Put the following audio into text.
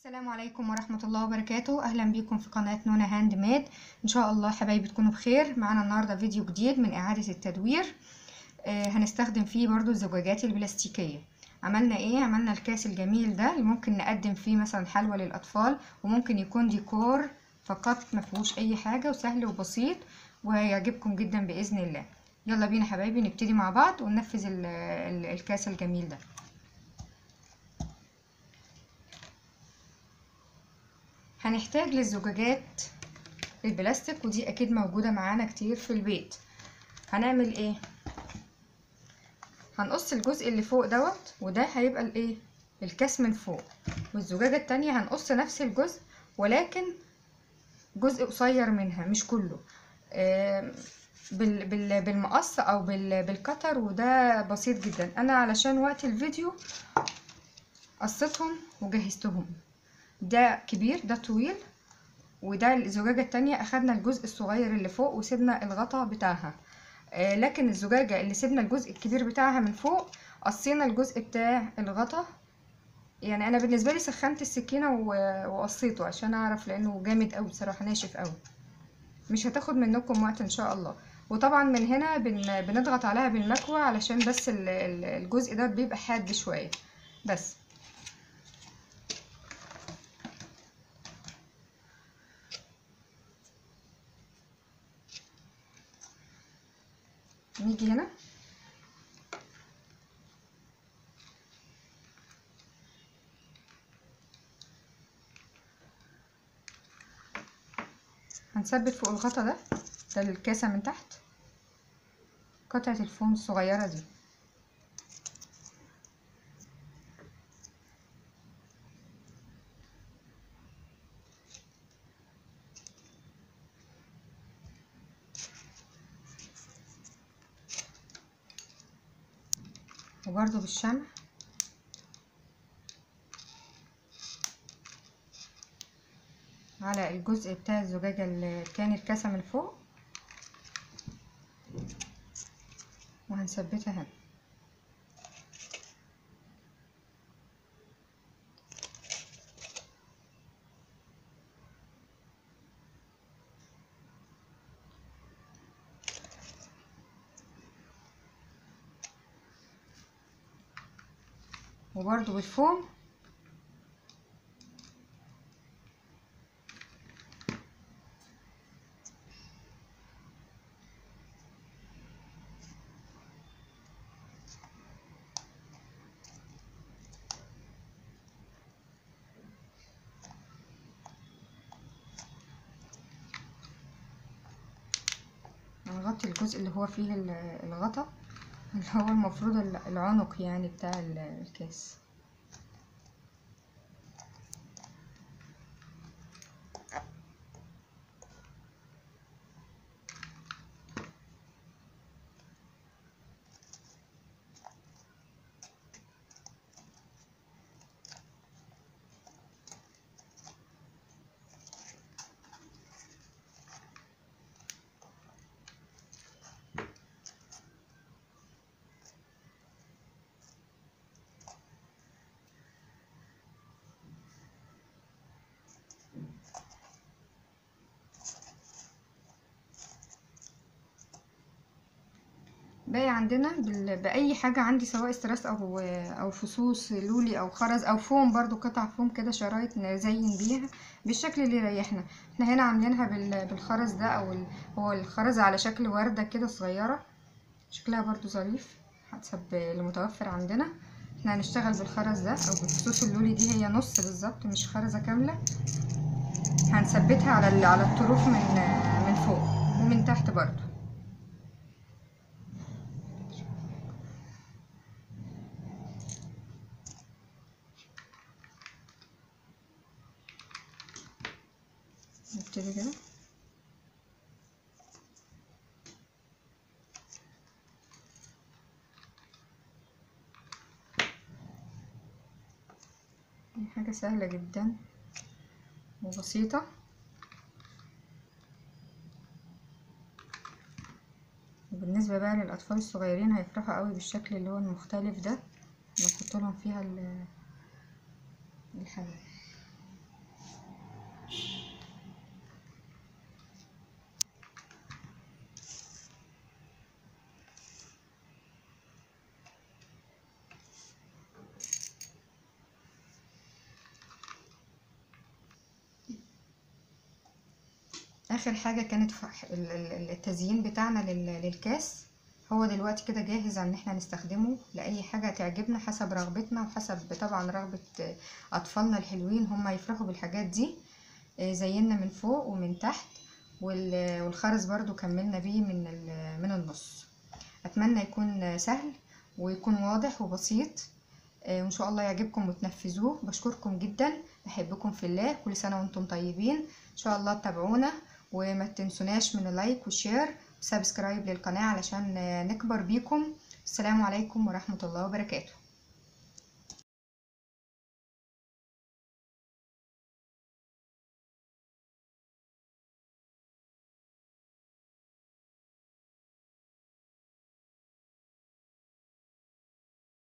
السلام عليكم ورحمة الله وبركاته أهلا بيكم في قناة نونا هاند ميد إن شاء الله حبايبي تكونوا بخير معانا النهاردة فيديو جديد من إعادة التدوير آه هنستخدم فيه برضو الزجاجات البلاستيكية عملنا ايه عملنا الكاس الجميل ده اللي ممكن نقدم فيه مثلا حلوى للأطفال وممكن يكون ديكور فقط مفيهوش أي حاجة وسهل وبسيط وهيعجبكم جدا بإذن الله يلا بينا حبايبي نبتدي مع بعض وننفذ ال- ال- الكاس الجميل ده هنحتاج للزجاجات البلاستيك ودي اكيد موجودة معانا كتير في البيت هنعمل ايه هنقص الجزء اللي فوق دوت وده هيبقى الايه الكاس من فوق والزجاجة التانية هنقص نفس الجزء ولكن جزء قصير منها مش كله آم، بال بال بالمقص او بال بالكتر وده بسيط جدا انا علشان وقت الفيديو قصيتهم وجهزتهم ده كبير ده طويل وده الزجاجة التانية اخدنا الجزء الصغير اللي فوق وسيبنا الغطا بتاعها آه لكن الزجاجة اللي سيبنا الجزء الكبير بتاعها من فوق قصينا الجزء بتاع الغطا يعني انا بالنسبة لي سخنت السكينة و- وقصيته عشان اعرف لانه جامد قوي بصراحة ناشف قوي مش هتاخد منكم وقت ان شاء الله وطبعا من هنا بن بنضغط عليها بالمكوى علشان بس ال- ال- الجزء ده بيبقى حاد شوية بس نيجي هنا هنثبت فوق الغطا ده ده الكاسة من تحت قطعة الفوم الصغيرة دي وبرضو بالشمع على الجزء بتاع الزجاجة اللي كان الكاسة من فوق وهنثبتها هنا وبرضو بالفوم هنغطي الجزء اللي هو فيه ال- الغطا اللي هو المفروض ال- العنق يعني بتاع ال- الكاس باقي عندنا بال... بأي حاجة عندي سواء استراس أو أو فصوص لولي أو خرز أو فوم برضو قطع فوم كده شرايط نزين بيها بالشكل اللي يريحنا احنا هنا عاملينها بال... بالخرز ده أو ال... هو الخرز على شكل وردة كده صغيرة شكلها برضو ظريف حسب المتوفر عندنا احنا هنشتغل بالخرز ده أو بالفصوص اللولي دي هي نص بالظبط مش خرزة كاملة هنثبتها على ال... على الطروف من من فوق ومن تحت برضو نبتدي كده دي حاجة سهلة جدا وبسيطة وبالنسبة بقى للأطفال الصغيرين هيفرحوا قوي بالشكل اللي هو المختلف ده نحط لهم فيها ال- الحلوى اخر حاجة كانت ف- ال- ال- التزيين بتاعنا لل- للكاس هو دلوقتي كده جاهز ان احنا نستخدمه لاي حاجة تعجبنا حسب رغبتنا وحسب طبعا رغبة اطفالنا الحلوين هم يفرحوا بالحاجات دي آه، زينا من فوق ومن تحت وال- والخرز برضو كملنا بيه من ال- من النص اتمنى يكون سهل ويكون واضح وبسيط آه، وان شاء الله يعجبكم وتنفذوه بشكركم جدا بحبكم في الله كل سنة وانتم طيبين ان شاء الله تتابعونا وما تنسوناش من اللايك والشير وسبسكرايب للقناة علشان آه، نكبر بيكم السلام عليكم ورحمة الله وبركاته